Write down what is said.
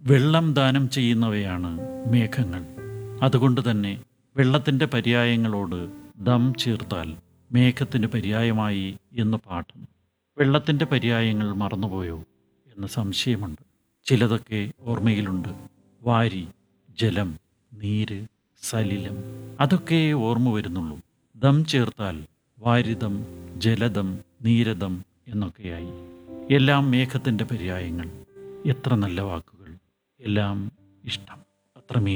വെള്ളം ദാനം ചെയ്യുന്നവയാണ് മേഘങ്ങൾ അതുകൊണ്ട് തന്നെ വെള്ളത്തിൻ്റെ പര്യായങ്ങളോട് ദം ചേർത്താൽ മേഘത്തിന് പര്യായമായി എന്ന് പാഠം വെള്ളത്തിൻ്റെ പര്യായങ്ങൾ മറന്നുപോയോ എന്ന് സംശയമുണ്ട് ചിലതൊക്കെ ഓർമ്മയിലുണ്ട് വാരി ജലം നീര് സലിലം അതൊക്കെ ഓർമ്മ വരുന്നുള്ളൂ ദം ചേർത്താൽ വാരിദം ജലദം നീരദം എന്നൊക്കെയായി എല്ലാം മേഘത്തിൻ്റെ പര്യായങ്ങൾ എത്ര നല്ല വാക്കുകൾ എല്ലാം ഇഷ്ടം അത്രമേ